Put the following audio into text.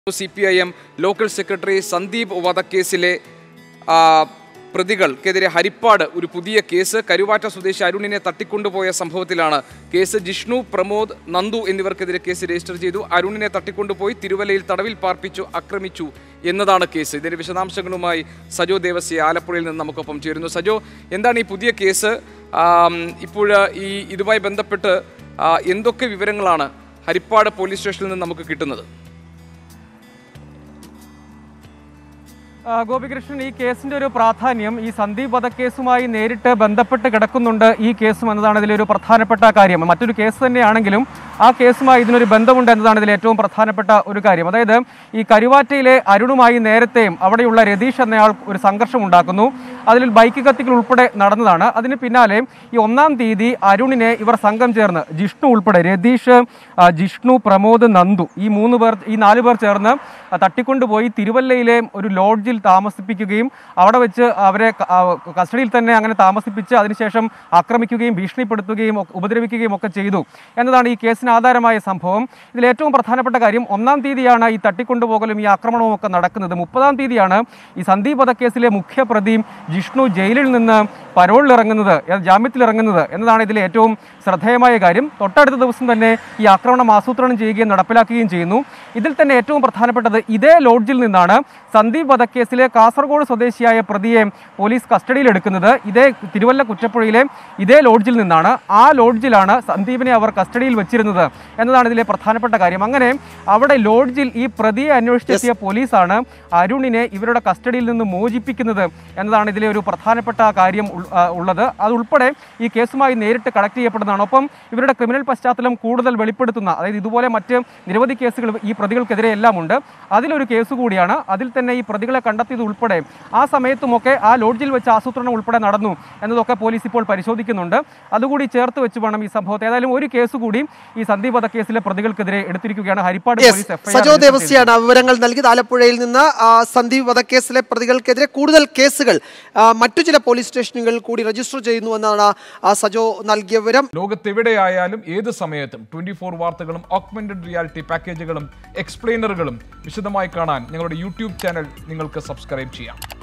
C P I M local secretary Sandeep വധക്കേസിലെ ആ, പ്രതികൾക്കെതിരെ ഹരിപ്പാട് ഒരു പുതിയ കേസ് കരുവാറ്റ സ്വദേശി അരുണിനെ തട്ടിക്കൊണ്ടുപോയ സംഭവത്തിലാണ് കേസ് ജിഷ്ണു പ്രമോദ് നന്ദു എന്നിവർക്കെതിരെ കേസ് രജിസ്റ്റർ ചെയ്തു അരുണിനെ തട്ടിക്കൊണ്ടുപോയി തിരുവല്ലയിൽ തടവിൽ പാർപ്പിച്ചു ആക്രമിച്ചു എന്നതാണ് കേസ് ഇതിന്റെ വിശദാംശങ്ങളുമായി സജോ ദേവസ്യ ആലപ്പുഴയിൽ നിന്ന് നമുക്കൊപ്പം ചേരുന്നു സജോ എന്താണ് ഈ പുതിയ കേസ് ആം, ഇപ്പോൾ ഈ ഇതുമായി ബന്ധപ്പെട്ട് ആ, എന്തൊക്കെ വിവരങ്ങളാണ് ഹരിപ്പാട് പോലീസ് സ്റ്റേഷനിൽ നിന്ന് നമുക്ക് കിട്ടുന്നത് ആ, ഗോപികൃഷ്ണൻ ഈ കേസിന്റെ ഒരു പ്രാധാന്യം ഈ സന്ദീപ് വധക്കേസുമായി നേരിട്ട് ബന്ധപ്പെട്ട് കിടക്കുന്നുണ്ട് ഈ കേസും എന്നതാണ് ഇതിലൊരു പ്രധാനപ്പെട്ട കാര്യം മറ്റൊരു കേസ് തന്നെയാണെങ്കിലും ആ കേസുമായി ഇതിനൊരു ബന്ധമുണ്ട് എന്നതാണ് ഇതിൽ ഏറ്റവും പ്രധാനപ്പെട്ട ഒരു കാര്യം അതായത് ഈ കരുവാറ്റയിലെ അരുണുമായി നേരത്തെയും അവിടെയുള്ള രതീഷ് എന്നയാൾ ഒരു സംഘർഷം ഉണ്ടാക്കുന്നു അതിൽ ബൈക്ക് കത്തിക്കൽ ഉൾപ്പെടെ നടന്നതാണ് അതിന് പിന്നാലെ ഈ ഒന്നാം തീയതി അരുണിനെ ഇവർ സംഘം ചേർന്ന് ജിഷ്ണു ഉൾപ്പെടെ രതീഷ് ആ, ജിഷ്ണു പ്രമോദ് നന്ദു ഈ മൂന്ന് പേർ ഈ നാല് പേർ ചേർന്ന് ആ, തട്ടിക്കൊണ്ടുപോയി തിരുവല്ലയിലെ ഒരു ലോഡ്ജിൽ താമസിപ്പിക്കുകയും അവിടെ വെച്ച് അവരെ ക- ആ, കസ്റ്റഡിയിൽ തന്നെ അങ്ങനെ താമസിപ്പിച്ച് അതിനുശേഷം ആക്രമിക്കുകയും ഭീഷണിപ്പെടുത്തുകയും ഒക്കെ- ഉപദ്രവിക്കുകയും ഒക്കെ ചെയ്തു എന്നതാണ് ഈ കേസിന് ആധാരമായ സംഭവം ഇതിൽ ഏറ്റവും പ്രധാനപ്പെട്ട കാര്യം ഒന്നാം തീയതിയാണ് ഈ തട്ടിക്കൊണ്ടുപോകലും ഈ ആക്രമണവും ഒക്കെ നടക്കുന്നത് മുപ്പതാം തീയതിയാണ് ഈ സന്ദീപ് വധക്കേസിലെ മുഖ്യപ്രതിയും ജിഷ്ണു ജയിലിൽ നിന്ന് പരോളിൽ ഇറങ്ങുന്നത് ഏത് ജാമ്യത്തിൽ ഇറങ്ങുന്നത് എന്നതാണ് ഇതിലെ ഏറ്റവും ശ്രദ്ധേയമായ കാര്യം തൊട്ടടുത്ത ദിവസം തന്നെ ഈ ആക്രമണം ആസൂത്രണം ചെയ്യുകയും നടപ്പിലാക്കുകയും ചെയ്യുന്നു ഇതിൽ തന്നെ ഏറ്റവും പ്രധാനപ്പെട്ടത് ഇതേ ലോഡ്ജിൽ നിന്നാണ് സന്ദീപ് വധക്കേസിലെ കാസർഗോഡ് സ്വദേശിയായ പ്രതിയെ പോലീസ് കസ്റ്റഡിയിലെടുക്കുന്നത് ഇതേ തിരുവല്ല കുറ്റപ്പുഴയിലെ ഇതേ ലോഡ്ജിൽ നിന്നാണ് ആ ലോഡ്ജിലാണ് സന്ദീപിനെ അവർ കസ്റ്റഡിയിൽ വെച്ചിരുന്നത് എന്നതാണ് ഇതിലെ പ്രധാനപ്പെട്ട കാര്യം അങ്ങനെ അവിടെ ലോഡ്ജിൽ ഈ പ്രതിയെ അന്വേഷിച്ചെത്തിയ പോലീസാണ് അരുണിനെ ഇവരുടെ കസ്റ്റഡിയിൽ നിന്ന് മോചിപ്പിക്കുന്നത് എന്നതാണ് ഇതിലെ ഒരു പ്രധാനപ്പെട്ട കാര്യം ഉൾ- ആ, ഉള്ളത് അതുൾപ്പെടെ ഈ കേസുമായി നേരിട്ട് കണക്ട് ചെയ്യപ്പെടുന്നതാണ് ഒപ്പം ഇവരുടെ ക്രിമിനൽ പശ്ചാത്തലം കൂടുതൽ വെളിപ്പെടുത്തുന്ന അതായത് ഇതുപോലെ മറ്റ് നിരവധി കേസുകൾ ഈ പ്രതികൾക്കെതിരെ എല്ലാം ഉണ്ട് അതിലൊരു കേസ് കൂടിയാണ് അതിൽ തന്നെ ഈ പ്രതികളെ കണ്ടെത്തിയത് ഉൾപ്പെടെ ആ സമയത്തുമൊക്കെ ആ ലോഡ്ജിൽ വെച്ച് ആസൂത്രണം ഉൾപ്പെടെ നടന്നു എന്നതൊക്കെ പോലീസ് ഇപ്പോൾ പരിശോധിക്കുന്നുണ്ട് അതുകൂടി ചേർത്ത് വെച്ച് വേണം ഈ സംഭവത്തെ ഏതായാലും ഒരു കേസ് കൂടി ഈ സന്ദീപ് വധക്കേസിലെ പ്രതികൾക്കെതിരെ എടുത്തിരിക്കുകയാണ് ഹരിപ്പാട് യെസ് പോലീസ് എഫ്ഐആർ സജോ രജിസ്റ്റർ ചെയ്തിട്ടുണ്ട്. ദേവസ്യാണ് വിവരങ്ങൾ നൽകിയത് ആലപ്പുഴയിൽ നിന്ന് ആ, സന്ദീപ് വധക്കേസിലെ പ്രതികൾക്കെതിരെ കൂടുതൽ കേസുകൾ ആ, മറ്റു ചില പോലീസ് സ്റ്റേഷനുകളിൽ കൂടി രജിസ്റ്റർ ചെയ്യുന്നു എന്നാണ് ആ, സജോ നൽകിയ വിവരം ലോകത്തെവിടെയായാലും ഏത് സമയത്തും ട്വന്റി ഫോർ വാർത്തകളും ഓഗ്മെന്റഡ് റിയാലിറ്റി പാക്കേജുകളും എക്സ്പ്ലെയിനറുകളും വിശദമായി കാണാൻ ഞങ്ങളുടെ യൂട്യൂബ് ചാനൽ നിങ്ങൾക്ക് സബ്സ്ക്രൈബ് ചെയ്യാം